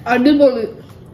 അടിപൊളി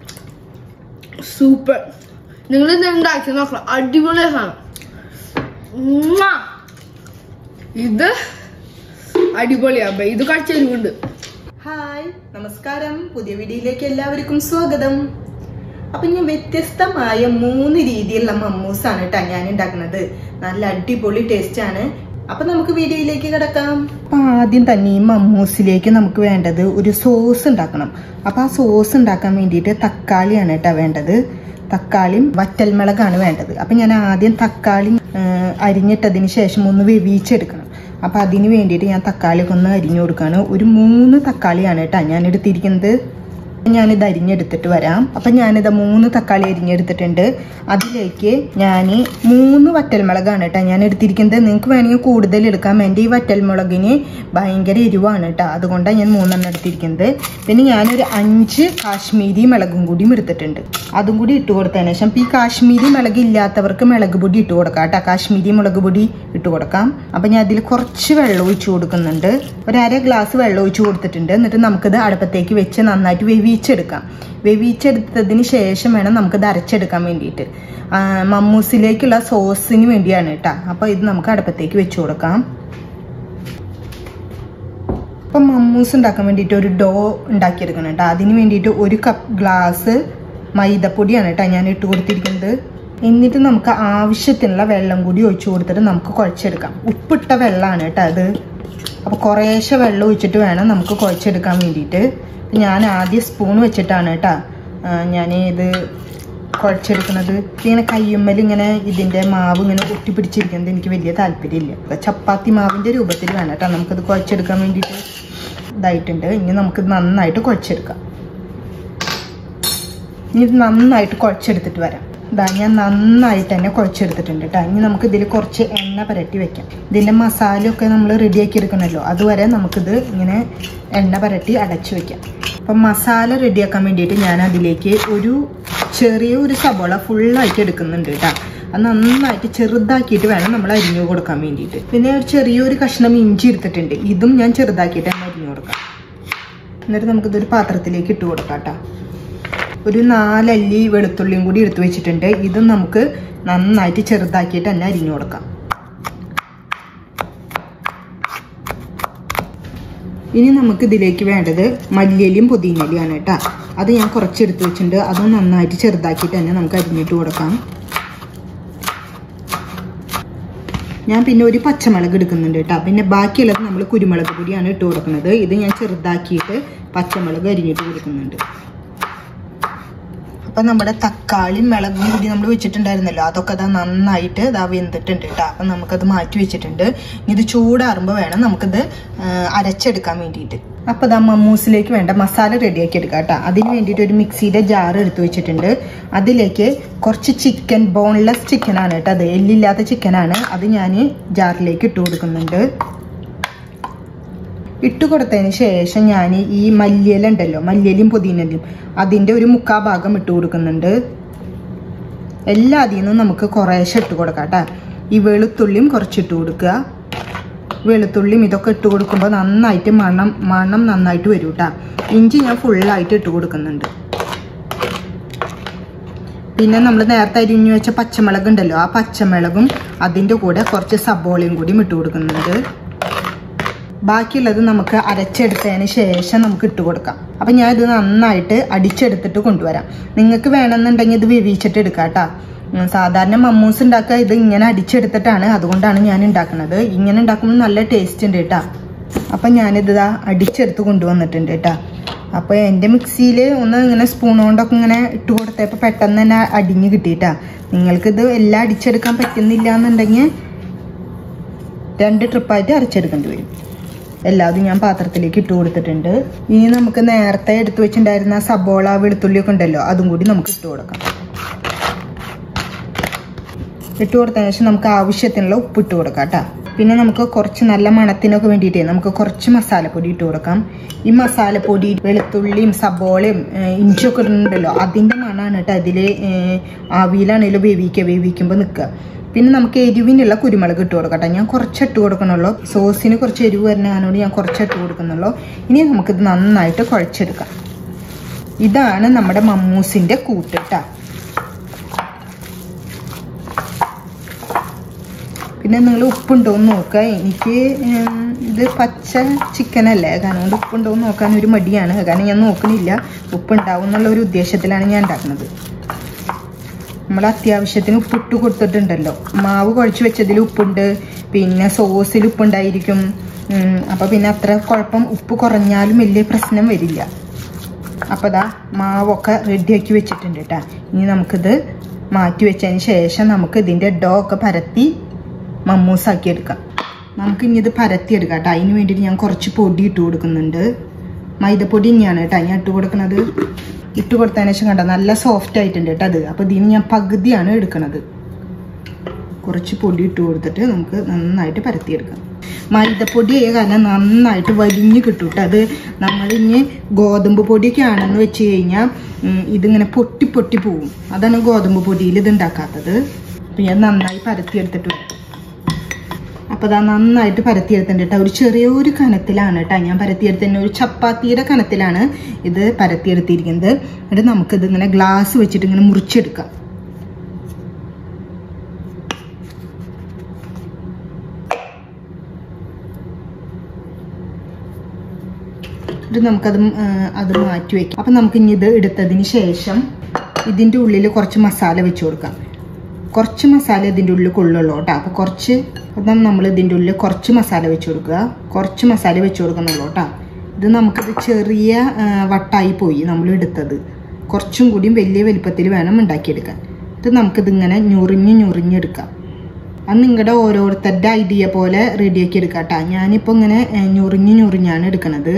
സൂപ്പർ നിങ്ങൾ ഇത് ഉണ്ടാക്കി നോക്കണം അടിപൊളി സാധനം ഉമ്മ. ഇത് അടിപൊളിയാ ബേ. ഇത് കഴിച്ച എരിവുണ്ട് ഹായ് നമസ്കാരം പുതിയ വീഡിയോയിലേക്ക് എല്ലാവർക്കും സ്വാഗതം അപ്പൊ ഞാൻ വ്യത്യസ്തമായ മൂന്ന് രീതിയിലുള്ള മമ്മൂസാണ് കേട്ടോ ഞാൻ ഉണ്ടാക്കുന്നത് നല്ല അടിപൊളി ടേസ്റ്റ് ആണ് അപ്പൊ നമുക്ക് വീഡിയോയിലേക്ക് കിടക്കാം അപ്പൊ ആദ്യം തന്നെ ഈ മമ്മൂസിലേക്ക് നമുക്ക് വേണ്ടത് ഒരു സോസ് ഉണ്ടാക്കണം അപ്പൊ ആ സോസ് ഉണ്ടാക്കാൻ വേണ്ടിയിട്ട് തക്കാളിയാണ് കേട്ടോ വേണ്ടത് തക്കാളിയും വറ്റൽമുളകാണ് വേണ്ടത് അപ്പൊ ഞാൻ ആദ്യം തക്കാളി ആ, അരിഞ്ഞിട്ടതിന് ശേഷം ഒന്ന് വേവിച്ചെടുക്കണം അപ്പൊ അതിന് വേണ്ടിയിട്ട് ഞാൻ തക്കാളിയൊക്കെ ഒന്ന് അരിഞ്ഞു കൊടുക്കുകയാണ് ഒരു മൂന്ന് തക്കാളിയാണ് കേട്ടോ ഞാൻ എടുത്തിരിക്കുന്നത് ഞാനിത് അരിഞ്ഞെടുത്തിട്ട് വരാം അപ്പം ഞാനിത് മൂന്ന് തക്കാളി അരിഞ്ഞെടുത്തിട്ടുണ്ട് അതിലേക്ക് ഞാൻ മൂന്ന് വറ്റൽമുളകാണ് കേട്ടോ ഞാൻ എടുത്തിരിക്കുന്നത് നിങ്ങൾക്ക് വേണമെങ്കിൽ കൂടുതൽ എടുക്കാം എൻ്റെ ഈ വറ്റൽമുളകിന് ഭയങ്കര എരിവാണ് കേട്ടോ അതുകൊണ്ടാണ് ഞാൻ മൂന്നെണ്ണം എടുത്തിരിക്കുന്നത് പിന്നെ ഞാനൊരു അഞ്ച് കാശ്മീരി മുളകും കൂടിയും എടുത്തിട്ടുണ്ട് അതും കൂടി ഇട്ട് കൊടുത്തതിന് ശേഷം ഇപ്പം ഈ കാശ്മീരി മുളക് ഇല്ലാത്തവർക്ക് മുളക് പൊടി ഇട്ട് കൊടുക്കാം കേട്ടോ കാശ്മീരി മുളക് പൊടി ഇട്ട് കൊടുക്കാം അപ്പം ഞാൻ അതിൽ കുറച്ച് വെള്ളം ഒഴിച്ച് കൊടുക്കുന്നുണ്ട് ഒരു അര ഗ്ലാസ് വെള്ളം ഒഴിച്ച് കൊടുത്തിട്ടുണ്ട് എന്നിട്ട് നമുക്കിത് അടുപ്പത്തേക്ക് വെച്ച് നന്നായിട്ട് വേവിച്ചെടുക്കാം വേവിച്ചെടുത്തതിന് ശേഷം വേണം നമുക്കിത് അരച്ചെടുക്കാൻ വേണ്ടിയിട്ട് ആ, മമ്മൂസിലേക്കുള്ള സോസിന് വേണ്ടിയാണ് കേട്ടോ അപ്പോൾ ഇത് നമുക്ക് അടുപ്പത്തേക്ക് വെച്ച് കൊടുക്കാം അപ്പം മമ്മൂസ് ഉണ്ടാക്കാൻ വേണ്ടിയിട്ട് ഒരു ഡോ ഉണ്ടാക്കിയെടുക്കണം കേട്ടോ അതിന് വേണ്ടിയിട്ട് ഒരു കപ്പ് ഗ്ലാസ് മൈദപ്പൊടിയാണ് കേട്ടോ ഞാൻ ഇട്ട് കൊടുത്തിരിക്കുന്നത് എന്നിട്ട് നമുക്ക് ആവശ്യത്തിനുള്ള വെള്ളം കൂടി ഒഴിച്ചു കൊടുത്തിട്ട് നമുക്ക് കുഴച്ചെടുക്കാം ഉപ്പിട്ട വെള്ളമാണ് കേട്ടോ അത് അപ്പോൾ കുറേശ്ശെ വെള്ളം ഒഴിച്ചിട്ട് വേണം നമുക്ക് കുഴച്ചെടുക്കാൻ വേണ്ടിയിട്ട് ഞാൻ ആദ്യം സ്പൂൺ വെച്ചിട്ടാണ് കേട്ടോ ഞാൻ ഇത് കുഴച്ചെടുക്കുന്നത് ഇങ്ങനെ കയ്യുമ്മൽ ഇങ്ങനെ ഇതിൻ്റെ മാവ് ഇങ്ങനെ ഒട്ടിപ്പിടിച്ചിരിക്കുന്നത് എനിക്ക് വലിയ താല്പര്യമില്ല ചപ്പാത്തി മാവിൻ്റെ രൂപത്തിൽ വേണം കേട്ടോ നമുക്കിത് കുഴച്ചെടുക്കാൻ വേണ്ടിയിട്ട് ഇതായിട്ടുണ്ട് ഇനി നമുക്ക് നന്നായിട്ട് കുഴച്ചെടുക്കാം ഇനി ഇത് നന്നായിട്ട് കുഴച്ചെടുത്തിട്ട് വരാം ഇതാ ഞാൻ നന്നായിട്ട് തന്നെ കുഴച്ചെടുത്തിട്ടുണ്ട് കേട്ടോ ഇനി നമുക്ക് ഇതിൽ കുറച്ച് എണ്ണ പുരട്ടി വെക്കാം ഇതിൻ്റെ മസാലയൊക്കെ നമ്മൾ റെഡിയാക്കി എടുക്കണമല്ലോ അതുവരെ നമുക്കിത് ഇങ്ങനെ എണ്ണ പുരട്ടി അടച്ചു വെക്കാം അപ്പം മസാല റെഡിയാക്കാൻ വേണ്ടിയിട്ട് ഞാൻ അതിലേക്ക് ഒരു ചെറിയ ഒരു സബോള ഫുള്ളായിട്ട് എടുക്കുന്നുണ്ട് കേട്ടോ അത് നന്നായിട്ട് ചെറുതാക്കിയിട്ട് വേണം നമ്മൾ അരിഞ്ഞു കൊടുക്കാൻ വേണ്ടിയിട്ട് പിന്നെ ഒരു ചെറിയൊരു കഷ്ണം ഇഞ്ചി എടുത്തിട്ടുണ്ട് ഇതും ഞാൻ ചെറുതാക്കിയിട്ട് തന്നെ അരിഞ്ഞു കൊടുക്കാം എന്നിട്ട് നമുക്കിതൊരു പാത്രത്തിലേക്ക് ഇട്ട് കൊടുക്കാം കേട്ടോ ഒരു നാലല്ലി വെളുത്തുള്ളിയും കൂടി എടുത്തു വെച്ചിട്ടുണ്ട് ഇതും നമുക്ക് നന്നായിട്ട് ചെറുതാക്കിയിട്ട് തന്നെ അരിഞ്ഞു കൊടുക്കാം ഇനി നമുക്ക് ഇതിലേക്ക് വേണ്ടത് മല്ലിയലിയും പുതിനലിയാണ് കേട്ടോ അത് ഞാൻ കുറച്ച് എടുത്തു വെച്ചിട്ടുണ്ട് അതും നന്നായിട്ട് ചെറുതാക്കിയിട്ട് തന്നെ നമുക്ക് അരിഞ്ഞിട്ട് കൊടുക്കാം ഞാൻ പിന്നെ ഒരു പച്ചമുളക് എടുക്കുന്നുണ്ട് കേട്ടോ പിന്നെ ബാക്കിയുള്ളത് നമ്മൾ കുരുമുളക് പൊടിയാണ് ഇട്ട് കൊടുക്കുന്നത് ഇത് ഞാൻ ചെറുതാക്കിയിട്ട് പച്ചമുളക് അരിഞ്ഞിട്ട് കൊടുക്കുന്നുണ്ട് അപ്പം നമ്മുടെ തക്കാളിയും മുളകും കൂടി നമ്മൾ വെച്ചിട്ടുണ്ടായിരുന്നല്ലോ അതൊക്കെ അതാ നന്നായിട്ട് ഇതാ വെന്തിട്ടുണ്ട് കേട്ടോ അപ്പം നമുക്കത് മാറ്റി വെച്ചിട്ടുണ്ട് ഇനി ഇത് ചൂടാറുമ്പോൾ വേണം നമുക്കിത് ആ, അരച്ചെടുക്കാൻ വേണ്ടിയിട്ട് അപ്പോൾ ഇതാ മമ്മൂസിലേക്ക് വേണ്ട മസാല റെഡിയാക്കി എടുക്കാം കേട്ടോ അതിന് വേണ്ടിയിട്ട് ഒരു മിക്സിയുടെ ജാർ എടുത്ത് വെച്ചിട്ടുണ്ട് അതിലേക്ക് കുറച്ച് ചിക്കൻ ബോൺലെസ് ചിക്കനാണ് കേട്ടോ അത് എല്ലില്ലാത്ത ചിക്കനാണ് അത് ഞാൻ ജാറിലേക്ക് ഇട്ട് കൊടുക്കുന്നുണ്ട് ഇട്ട് കൊടുത്തതിന് ശേഷം ഞാൻ ഈ മല്ലിയില ഉണ്ടല്ലോ മല്ലിയിലും പുതിനലും അതിൻ്റെ ഒരു മുക്കാ ഭാഗം ഇട്ട് കൊടുക്കുന്നുണ്ട് എല്ലാ അതിൽ നിന്നും നമുക്ക് കുറേശ്ശെ ഇട്ട് കൊടുക്കാം കേട്ടോ ഈ വെളുത്തുള്ളിയും കുറച്ച് ഇട്ട് കൊടുക്കുക വെളുത്തുള്ളിയും ഇതൊക്കെ ഇട്ട് കൊടുക്കുമ്പോൾ നന്നായിട്ട് മണം മണം നന്നായിട്ട് വരും കേട്ടോ ഇഞ്ചി ഞാൻ ഫുള്ളായിട്ട് ഇട്ട് കൊടുക്കുന്നുണ്ട് പിന്നെ നമ്മൾ നേരത്തെ അരിഞ്ഞു വെച്ച പച്ചമുളക് ഉണ്ടല്ലോ ആ പച്ചമുളകും അതിൻ്റെ കൂടെ കുറച്ച് സബോളയും കൂടിയും ഇട്ട് കൊടുക്കുന്നുണ്ട് ബാക്കിയുള്ളത് നമുക്ക് അരച്ചെടുത്തതിന് ശേഷം നമുക്ക് ഇട്ട് കൊടുക്കാം അപ്പം ഞാൻ ഇത് നന്നായിട്ട് അടിച്ചെടുത്തിട്ട് കൊണ്ടുവരാം നിങ്ങൾക്ക് വേണമെന്നുണ്ടെങ്കിൽ ഇത് വേവിച്ചിട്ട് എടുക്കാം കേട്ടോ ഉം, സാധാരണ മമ്മൂസ് ഉണ്ടാക്കുക ഇത് ഇങ്ങനെ അടിച്ചെടുത്തിട്ടാണ് അതുകൊണ്ടാണ് ഞാൻ ഉണ്ടാക്കുന്നത് ഇങ്ങനെ ഉണ്ടാക്കുമ്പോൾ നല്ല ടേസ്റ്റ് ഉണ്ട് കേട്ടോ അപ്പം ഞാനിത് ഇതാ അടിച്ചെടുത്ത് കൊണ്ടുവന്നിട്ടുണ്ട് കേട്ടോ അപ്പോൾ എൻ്റെ മിക്സിയിൽ ഒന്ന് ഇങ്ങനെ സ്പൂൺ കൊണ്ടൊക്കെ ഇങ്ങനെ ഇട്ട് കൊടുത്തപ്പോൾ പെട്ടെന്ന് തന്നെ അടിഞ്ഞ് കിട്ടിയിട്ടാ നിങ്ങൾക്കിത് എല്ലാം അടിച്ചെടുക്കാൻ പറ്റുന്നില്ല എന്നുണ്ടെങ്കിൽ രണ്ട് ട്രിപ്പായിട്ട് അരച്ചെടുക്കേണ്ടി വരും എല്ലാതും ഞാൻ പാത്രത്തിലേക്ക് ഇട്ട് കൊടുത്തിട്ടുണ്ട് ഇനി നമുക്ക് നേരത്തെ എടുത്തു വെച്ചിട്ടുണ്ടായിരുന്ന സബോള വെളുത്തുള്ളിയൊക്കെ ഉണ്ടല്ലോ അതും കൂടി നമുക്ക് ഇട്ട് കൊടുക്കാം ഇട്ട് കൊടുത്തതിന് ശേഷം നമുക്ക് ആവശ്യത്തിനുള്ള ഉപ്പ് ഇട്ട് കൊടുക്കാം കേട്ടോ പിന്നെ നമുക്ക് കുറച്ച് നല്ല മണത്തിനൊക്കെ വേണ്ടിയിട്ടേ നമുക്ക് കുറച്ച് മസാലപ്പൊടി ഇട്ട് കൊടുക്കാം ഈ മസാലപ്പൊടി വെളുത്തുള്ളിയും സബോളയും ഏഹ്, ഇഞ്ചിയൊക്കെ ഇടുന്നുണ്ടല്ലോ അതിൻ്റെ മണമാണ് കേട്ടോ അതിൽ ആവിയിലാണെങ്കിലും വേവിക്കുക വേവിക്കുമ്പോൾ നിൽക്കുക പിന്നെ നമുക്ക് എരിവിനുള്ള കുരുമുളക് ഇട്ട് കൊടുക്കട്ടെ ഞാൻ കുറച്ച് ഇട്ട് കൊടുക്കണുള്ളൂ സോസിന് കുറച്ച് എരിവ് വരുന്നതിനോട് ഞാൻ കുറച്ച് ഇട്ട് കൊടുക്കുന്നുള്ളൂ ഇനി നമുക്കിത് നന്നായിട്ട് കുഴച്ചെടുക്കാം ഇതാണ് നമ്മുടെ മമ്മൂസിന്റെ കൂട്ടിട്ട പിന്നെ നിങ്ങൾ ഉപ്പുണ്ടോ എന്ന് നോക്കുക എനിക്ക് ഉം, ഇത് പച്ച ചിക്കൻ അല്ലേ കാരണം കൊണ്ട് ഉപ്പുണ്ടോ എന്ന് നോക്കാൻ ഒരു മടിയാണ് കാരണം ഞാൻ നോക്കണില്ല ഉപ്പുണ്ടാവും എന്നുള്ള ഒരു ഉദ്ദേശത്തിലാണ് ഞാൻ ഉണ്ടാക്കുന്നത് നമ്മൾ അത്യാവശ്യത്തിന് ഉപ്പിട്ട് കൊടുത്തിട്ടുണ്ടല്ലോ മാവ് കുഴച്ച് വെച്ചതിൽ ഉപ്പുണ്ട് പിന്നെ സോസിൽ ഉപ്പുണ്ടായിരിക്കും ഉം, അപ്പൊ പിന്നെ അത്ര കുഴപ്പം ഉപ്പ് കുറഞ്ഞാലും വലിയ പ്രശ്നം വരില്ല അപ്പോൾ ദാ മാവൊക്കെ റെഡിയാക്കി വെച്ചിട്ടുണ്ട് കേട്ടോ ഇനി നമുക്കിത് മാറ്റി വെച്ചതിന് ശേഷം നമുക്ക് ഇതിൻ്റെ ഡോ ഒക്കെ പരത്തി മമ്മൂസാക്കി എടുക്കാം നമുക്ക് ഇനി ഇത് പരത്തി എടുക്കാം കേട്ടോ അതിന് വേണ്ടിയിട്ട് ഞാൻ കുറച്ച് പൊടി ഇട്ട് കൊടുക്കുന്നുണ്ട് മൈദപ്പൊടി തന്നെയാണ് കേട്ടോ ഞാൻ ഇട്ട് കൊടുക്കുന്നത് ഇട്ട് കൊടുത്തതിന് ശേഷം കണ്ടോ നല്ല സോഫ്റ്റ് ആയിട്ടുണ്ട് കേട്ടോ അത് അപ്പോൾ ഇതിന് ഞാൻ പകുതിയാണ് എടുക്കുന്നത് കുറച്ച് പൊടി ഇട്ട് കൊടുത്തിട്ട് നമുക്ക് നന്നായിട്ട് പരത്തിയെടുക്കാം മൈദപ്പൊടി ആയ കാരണം നന്നായിട്ട് വലിഞ്ഞ് കിട്ടും കേട്ടോ അത് നമ്മളിനി ഗോതമ്പ് പൊടിയൊക്കെ ആണെന്ന് വെച്ച് കഴിഞ്ഞാൽ ഉം, ഇതിങ്ങനെ പൊട്ടി പൊട്ടി പോവും അതാണ് ഗോതമ്പ് പൊടിയിൽ ഇത് ഉണ്ടാക്കാത്തത് അപ്പം ഞാൻ നന്നായി പരത്തിയെടുത്തിട്ട് വരാം അപ്പോൾ അതാ നന്നായിട്ട് പരത്തിയെടുത്തിട്ടുണ്ട് കേട്ടോ ഒരു ചെറിയൊരു കനത്തിലാണ് കേട്ടോ ഞാൻ പരത്തിയെടുത്തതിന് ഒരു ചപ്പാത്തിയുടെ കനത്തിലാണ് ഇത് പരത്തിയെടുത്തിരിക്കുന്നത് എന്നിട്ട് നമുക്കിത് ഇങ്ങനെ ഗ്ലാസ് വെച്ചിട്ട് ഇങ്ങനെ മുറിച്ചെടുക്കാം ഇത് നമുക്കത് ഉം, ആ, അത് മാറ്റി വയ്ക്കാം അപ്പം നമുക്ക് ഇനി ഇത് എടുത്തതിന് ശേഷം ഇതിൻ്റെ ഉള്ളിൽ കുറച്ച് മസാല വെച്ച് കൊടുക്കാം കുറച്ച് മസാല ഇതിൻ്റെ ഉള്ളിൽ കൊള്ളുള്ളൂ കേട്ടോ അപ്പോൾ കുറച്ച് അപ്പം നമ്മൾ ഇതിൻ്റെ ഉള്ളിൽ കുറച്ച് മസാല വെച്ച് കൊടുക്കുക കുറച്ച് മസാല വെച്ച് കൊടുക്കുന്നുള്ളൂ കേട്ടോ ഇത് നമുക്കിത് ചെറിയ ആ, വട്ടായി പോയി നമ്മൾ എടുത്തത് കുറച്ചും കൂടിയും വലിയ വലിപ്പത്തിൽ വേണം ഉണ്ടാക്കിയെടുക്കാൻ ഇത് നമുക്കിതിങ്ങനെ ഞൊറിഞ്ഞ് ഞൊറിഞ്ഞെടുക്കാം അത് നിങ്ങളുടെ ഓരോരുത്തരുടെ ഐഡിയ പോലെ റെഡിയാക്കി എടുക്കാം കേട്ടോ ഞാനിപ്പോൾ ഇങ്ങനെ ഏ, ഞൊറിഞ്ഞ് ഞൊറിഞ്ഞാണ് എടുക്കണത്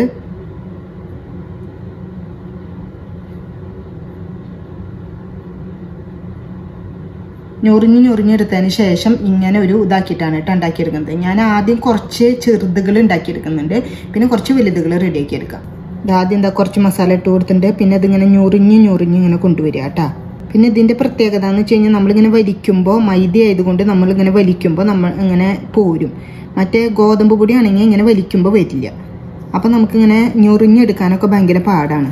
ഞൊറിഞ്ഞ് ഞൊറിഞ്ഞെടുത്തതിന് ശേഷം ഇങ്ങനെ ഒരു ഇതാക്കിയിട്ടാണ് കേട്ടോ ഉണ്ടാക്കിയെടുക്കുന്നത് ഞാൻ ആദ്യം കുറച്ച് ചെറുതുകൾ ഉണ്ടാക്കിയെടുക്കുന്നുണ്ട് പിന്നെ കുറച്ച് വലുതുകൾ റെഡിയാക്കി എടുക്കാം ഇത് ആദ്യം എന്താ കുറച്ച് മസാല ഇട്ട് കൊടുത്തിട്ടുണ്ട് പിന്നെ ഇതിങ്ങനെ ഞൊറിഞ്ഞ് ഞൊറിഞ്ഞ് ഇങ്ങനെ കൊണ്ടുവരിക കേട്ടോ പിന്നെ ഇതിൻ്റെ പ്രത്യേകത എന്ന് വെച്ച് കഴിഞ്ഞാൽ നമ്മളിങ്ങനെ വലിക്കുമ്പോൾ മൈദ ആയതുകൊണ്ട് നമ്മളിങ്ങനെ വലിക്കുമ്പോൾ നമ്മൾ ഇങ്ങനെ പോരും മറ്റേ ഗോതമ്പ് പൊടി ആണെങ്കിൽ ഇങ്ങനെ വലിക്കുമ്പോൾ വരില്ല അപ്പം നമുക്കിങ്ങനെ ഞൊറിഞ്ഞെടുക്കാനൊക്കെ ഭയങ്കര പാടാണ്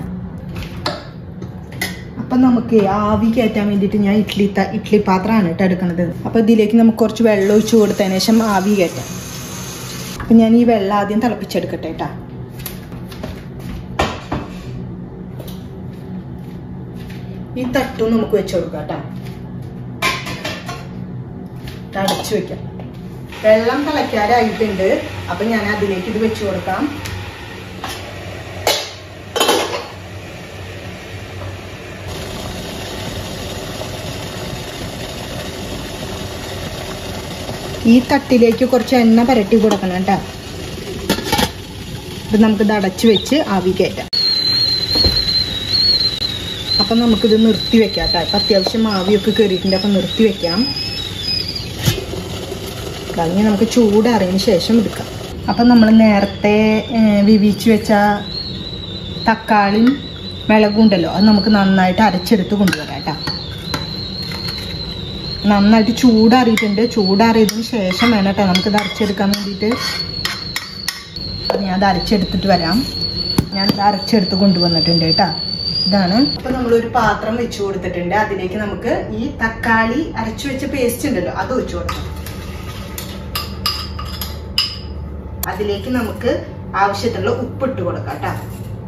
അപ്പം നമുക്ക് ആവി കയറ്റാൻ വേണ്ടിയിട്ട് ഞാൻ ഇഡ്ഡലി ത- ഇഡ്ഡലി പാത്രമാണ് കേട്ടോ എടുക്കുന്നത് അപ്പം ഇതിലേക്ക് നമുക്ക് കുറച്ച് വെള്ളം ഒഴിച്ച് കൊടുത്തതിന് ശേഷം ആവി കയറ്റാം അപ്പം ഞാൻ ഈ വെള്ളം ആദ്യം തിളപ്പിച്ചെടുക്കട്ടെ കേട്ടോ ഈ തട്ടും നമുക്ക് വെച്ച് കൊടുക്കാം കേട്ടോ ഇത് അടച്ചു വെക്കാം വെള്ളം തിളയ്ക്കാറായിട്ടുണ്ട് അപ്പം ഞാൻ അതിലേക്ക് ഇത് വെച്ച് കൊടുക്കാം ഈ തട്ടിലേക്ക് കുറച്ച് എണ്ണ പുരട്ടി കൊടുക്കണം കേട്ടോ ഇത് നമുക്കിത് അടച്ചു വെച്ച് ആവി കയറ്റാം അപ്പം നമുക്കിത് നിർത്തി വെക്കാം കേട്ടോ ഇപ്പം അത്യാവശ്യം ആവിയൊക്കെ കയറിയിട്ടുണ്ട് അപ്പം നിർത്തി വെക്കാം കഴിഞ്ഞ് നമുക്ക് ചൂടാറിയതിന് ശേഷം എടുക്കാം അപ്പം നമ്മൾ നേരത്തെ ഏഹ്, വിവിച്ച് വെച്ച തക്കാളിയും മിളകും ഉണ്ടല്ലോ അത് നമുക്ക് നന്നായിട്ട് അരച്ചെടുത്ത് കൊണ്ടുവരാം കേട്ടോ നന്നായിട്ട് ചൂടാറിയിട്ടുണ്ട് ചൂടാറിയതിന് ശേഷം വേണം കേട്ടോ നമുക്കിത് അരച്ചെടുക്കാൻ വേണ്ടിയിട്ട് അപ്പം ഞാൻ അത് അരച്ചെടുത്തിട്ട് വരാം ഞാൻ ഇത് അരച്ചെടുത്ത് കൊണ്ടുവന്നിട്ടുണ്ട് കേട്ടോ ഇതാണ് അപ്പൊ നമ്മളൊരു പാത്രം വെച്ച് കൊടുത്തിട്ടുണ്ട് അതിലേക്ക് നമുക്ക് ഈ തക്കാളി അരച്ചു വെച്ച പേസ്റ്റ് ഉണ്ടല്ലോ അത് വെച്ച് കൊടുക്കാം അതിലേക്ക് നമുക്ക് ആവശ്യത്തിനുള്ള ഉപ്പിട്ട് കൊടുക്കാം കേട്ടോ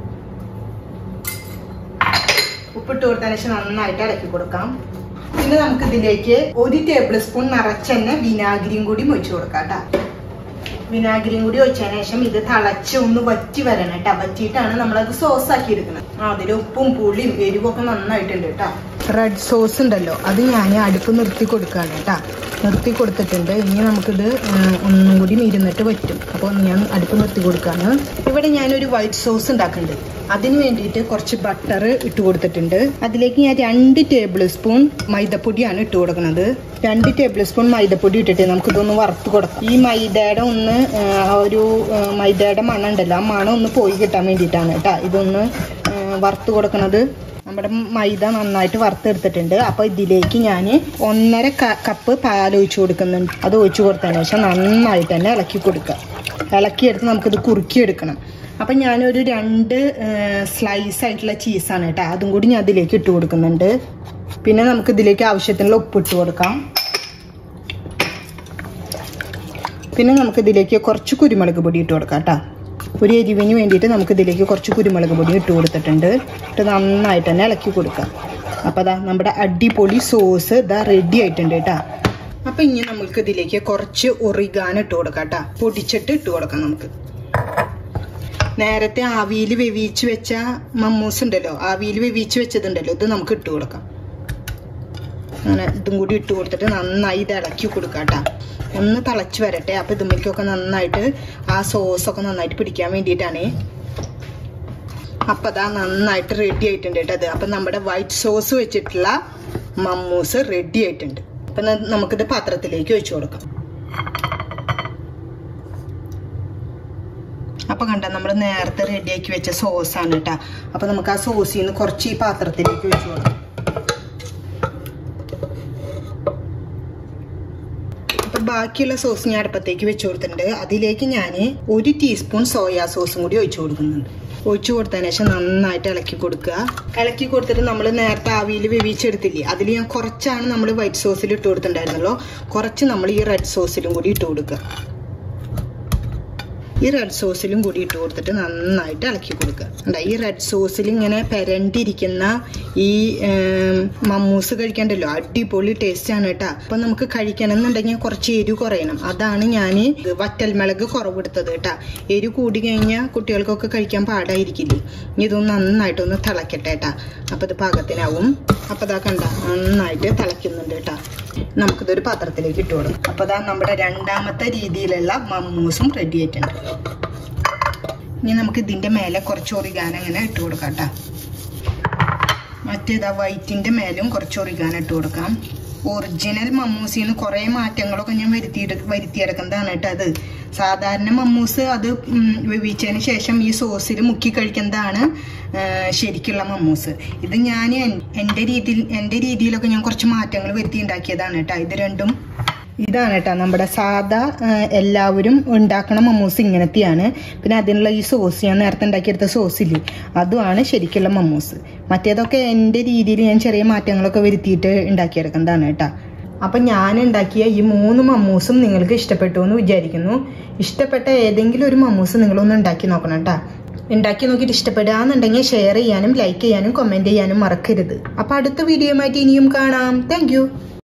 ഉപ്പിട്ട് കൊടുത്തതിന് ശേഷം നന്നായിട്ട് ഇളക്കി കൊടുക്കാം പിന്നെ നമുക്ക് ഇതിലേക്ക് ഒരു ടേബിൾ സ്പൂൺ നിറച്ചെണ്ണ വിനാഗിരിയും കൂടി ഒഴിച്ചു കൊടുക്കാം കേട്ടോ വിനാഗിരിയും കൂടി ഒഴിച്ചതിന് ശേഷം ഇത് തിളച്ച് ഒന്ന് വറ്റി വരണം കേട്ടോ വറ്റിയിട്ടാണ് നമ്മളത് സോസ് ആക്കി എടുക്കുന്നത് അതിൽ ഉപ്പും പുളിയും എരിവൊക്കെ നന്നായിട്ടുണ്ട് കേട്ടോ റെഡ് സോസ് ഉണ്ടല്ലോ അത് ഞാൻ അടുപ്പ് നിർത്തി കൊടുക്കുകയാണ് കേട്ടോ നിർത്തി കൊടുത്തിട്ടുണ്ട് ഇനി നമുക്കിത് ഉം, ഒന്നും കൂടി ഇരുന്നിട്ട് പറ്റും അപ്പോൾ ഞാൻ അടുപ്പ് നിർത്തി കൊടുക്കുകയാണ് ഇവിടെ ഞാനൊരു വൈറ്റ് സോസ് ഉണ്ടാക്കുന്നുണ്ട് അതിന് വേണ്ടിയിട്ട് കുറച്ച് ബട്ടർ ഇട്ട് കൊടുത്തിട്ടുണ്ട് അതിലേക്ക് ഞാൻ രണ്ട് ടേബിൾ സ്പൂൺ മൈദപ്പൊടിയാണ് ഇട്ട് കൊടുക്കുന്നത് രണ്ട് ടേബിൾ സ്പൂൺ മൈദപ്പൊടി ഇട്ടിട്ട് നമുക്കിതൊന്ന് വറുത്ത് കൊടുക്കാം ഈ മൈദയുടെ ഒന്ന് ആ, ആ ഒരു ആ, മൈദയുടെ മണം ഉണ്ടല്ലോ ആ മണം ഒന്ന് പോയി കിട്ടാൻ വേണ്ടിയിട്ടാണ് കേട്ടോ ഇതൊന്ന് ആ, വറുത്ത് കൊടുക്കുന്നത് നമ്മുടെ മൈദ നന്നായിട്ട് വറുത്തെടുത്തിട്ടുണ്ട് അപ്പോൾ ഇതിലേക്ക് ഞാൻ ഒന്നര ക- കപ്പ് പാൽ ഒഴിച്ച് കൊടുക്കുന്നുണ്ട് അത് ഒഴിച്ച് കൊടുത്തതിന് ശേഷം നന്നായിട്ട് തന്നെ ഇളക്കി കൊടുക്കുക ഇളക്കിയെടുത്ത് നമുക്കിത് കുറുക്കിയെടുക്കണം അപ്പം ഞാനൊരു രണ്ട് സ്ലൈസ് ആയിട്ടുള്ള ചീസാണ് കേട്ടോ അതും കൂടി ഞാൻ ഇതിലേക്ക് ഇട്ട് കൊടുക്കുന്നുണ്ട് പിന്നെ നമുക്ക് ഇതിലേക്ക് ആവശ്യത്തിനുള്ള ഉപ്പ് ഇട്ട് കൊടുക്കാം പിന്നെ നമുക്ക് ഇതിലേക്ക് കുറച്ച് കുരുമുളക് പൊടി ഇട്ട് കൊടുക്കാം കേട്ടോ ഒരു എരിവിന് വേണ്ടിയിട്ട് നമുക്ക് ഇതിലേക്ക് കുറച്ച് കുരുമുളക് പൊടി ഇട്ട് കൊടുത്തിട്ടുണ്ട് ഇട്ട് നന്നായിട്ട് തന്നെ ഇളക്കി കൊടുക്കാം അപ്പോൾ അതാ നമ്മുടെ അടിപൊളി സോസ് ഇതാ റെഡി ആയിട്ടുണ്ട് കേട്ടോ അപ്പം ഇനി നമുക്ക് ഇതിലേക്ക് കുറച്ച് ഒറിഗാൻ ഇട്ട് കൊടുക്കാം കേട്ടോ പൊടിച്ചിട്ട് ഇട്ട് കൊടുക്കാം നമുക്ക് നേരത്തെ ആവിയിൽ വെവിച്ച് വെച്ച മമ്മൂസ് ഉണ്ടല്ലോ ആവിയിൽ വെവിച്ച് വെച്ചതുണ്ടല്ലോ ഇത് നമുക്ക് ഇട്ട് കൊടുക്കാം അങ്ങനെ ഇതും കൂടി ഇട്ട് കൊടുത്തിട്ട് നന്നായി ഇത് ഇളക്കി കൊടുക്കാം കേട്ടോ ഒന്ന് തിളച്ച് വരട്ടെ അപ്പം ഇതുമ്മയ്ക്കൊക്കെ നന്നായിട്ട് ആ സോസൊക്കെ നന്നായിട്ട് പിടിക്കാൻ വേണ്ടിയിട്ടാണ് അപ്പം അതാ നന്നായിട്ട് റെഡി ആയിട്ടുണ്ട് കേട്ടോ അത് അപ്പം നമ്മുടെ വൈറ്റ് സോസ് വെച്ചിട്ടുള്ള മമ്മൂസ് റെഡി ആയിട്ടുണ്ട് അപ്പം ന- നമുക്കിത് പാത്രത്തിലേക്ക് ഒഴിച്ചു കൊടുക്കാം അപ്പം കണ്ട നമ്മൾ നേരത്തെ റെഡിയാക്കി വെച്ച സോസാണ് കേട്ടോ അപ്പം നമുക്ക് ആ സോസിൽ നിന്ന് കുറച്ച് ഈ പാത്രത്തിലേക്ക് ഒഴിച്ചു കൊടുക്കാം അപ്പൊ ബാക്കിയുള്ള സോസ് ഞാൻ അടുപ്പത്തേക്ക് വെച്ച് കൊടുത്തിട്ടുണ്ട് അതിലേക്ക് ഞാൻ ഒരു ടീസ്പൂൺ സോയാ സോസും കൂടി ഒഴിച്ചു കൊടുക്കുന്നുണ്ട് ഒഴിച്ചു കൊടുത്തതിന് ശേഷം നന്നായിട്ട് ഇളക്കി കൊടുക്കുക ഇളക്കി കൊടുത്തിട്ട് നമ്മൾ നേരത്തെ ആവിയിൽ വേവിച്ചെടുത്തില്ലേ അതിൽ ഞാൻ കുറച്ചാണ് നമ്മൾ വൈറ്റ് സോസിൽ ഇട്ട് കൊടുത്തിട്ടുണ്ടായിരുന്നല്ലോ കുറച്ച് നമ്മൾ ഈ റെഡ് സോസിലും കൂടി ഇട്ട് കൊടുക്കുക ഈ റെഡ് സോസിലും കൂടി ഇട്ട് കൊടുത്തിട്ട് നന്നായിട്ട് ഇളക്കി കൊടുക്കുക എന്താ ഈ റെഡ് സോസിൽ ഇങ്ങനെ പെരണ്ടിരിക്കുന്ന ഈ ഏം, മമ്മൂസ് കഴിക്കണ്ടല്ലോ അടിപൊളി ടേസ്റ്റ് ആണ് കേട്ടോ അപ്പൊ നമുക്ക് കഴിക്കണം എന്നുണ്ടെങ്കിൽ കുറച്ച് എരിവ് കുറയണം അതാണ് ഞാൻ വറ്റൽമുളക് കുറവെടുത്തത് കേട്ടാ എരിവ് കൂടി കഴിഞ്ഞാൽ കുട്ടികൾക്കൊക്കെ കഴിക്കാൻ പാടായിരിക്കില്ലേ ഇനി ഇതൊന്ന് നന്നായിട്ടൊന്ന് തിളക്കട്ടെ കേട്ടാ അപ്പൊ ഇത് പാകത്തിനാവും അപ്പൊ ഇതാ കണ്ട നന്നായിട്ട് തിളയ്ക്കുന്നുണ്ട് കേട്ടാ നമുക്കിതൊരു പാത്രത്തിലേക്ക് ഇട്ട് കൊടുക്കാം അപ്പൊ ഇതാ നമ്മുടെ രണ്ടാമത്തെ രീതിയിലുള്ള മമ്മൂസും റെഡി ആയിട്ടുണ്ട് ഇനി നമുക്ക് ഇതിന്റെ മേലെ കുറച്ച് ഒറിഗാൻ അങ്ങനെ ഇട്ട് കൊടുക്കാം കേട്ടോ മറ്റേതാ വൈറ്റിന്റെ മേലും കുറച്ച് ഒറിഗാൻ ഇട്ട് കൊടുക്കാം ഒറിജിനൽ മമ്മൂസിൽ നിന്ന് കുറേ മാറ്റങ്ങളൊക്കെ ഞാൻ വരുത്തി വരുത്തിയെടുക്കുന്നതാണ് കേട്ടോ അത് സാധാരണ മമ്മൂസ് അത് ഉം, വേവിച്ചതിന് ശേഷം ഈ സോസിൽ മുക്കി കഴിക്കുന്നതാണ് ആ, ശരിക്കുള്ള മമ്മൂസ് ഇത് ഞാൻ എൻ- എൻ്റെ രീതിയിൽ എൻ്റെ രീതിയിലൊക്കെ ഞാൻ കുറച്ച് മാറ്റങ്ങൾ വരുത്തി ഉണ്ടാക്കിയതാണ് കേട്ടോ ഇത് രണ്ടും ഇതാണ് കേട്ടോ നമ്മുടെ സാധാ ആ, എല്ലാവരും ഉണ്ടാക്കണ മമ്മൂസ് ഇങ്ങനത്തെയാണ് പിന്നെ അതിനുള്ള ഈ സോസ് ഞാൻ നേരത്തെ ഉണ്ടാക്കിയെടുത്ത സോസില്ലേ അതുമാണ് ശരിക്കുള്ള മമ്മൂസ് മറ്റേതൊക്കെ എൻ്റെ രീതിയിൽ ഞാൻ ചെറിയ മാറ്റങ്ങളൊക്കെ വരുത്തിയിട്ട് ഉണ്ടാക്കിയെടുക്കുന്നതാണ് കേട്ടോ അപ്പം ഞാൻ ഉണ്ടാക്കിയ ഈ മൂന്ന് മമ്മൂസും നിങ്ങൾക്ക് ഇഷ്ടപ്പെട്ടു എന്ന് വിചാരിക്കുന്നു ഇഷ്ടപ്പെട്ട ഏതെങ്കിലും ഒരു മമ്മൂസ് നിങ്ങളൊന്ന് ഉണ്ടാക്കി നോക്കണം കേട്ടോ ഉണ്ടാക്കി നോക്കിയിട്ട് ഇഷ്ടപ്പെടുകയാണെന്നുണ്ടെങ്കിൽ ഷെയർ ചെയ്യാനും ലൈക്ക് ചെയ്യാനും കമൻറ്റ് ചെയ്യാനും മറക്കരുത് അപ്പം അടുത്ത വീഡിയോയുമായിട്ട് ഇനിയും കാണാം താങ്ക്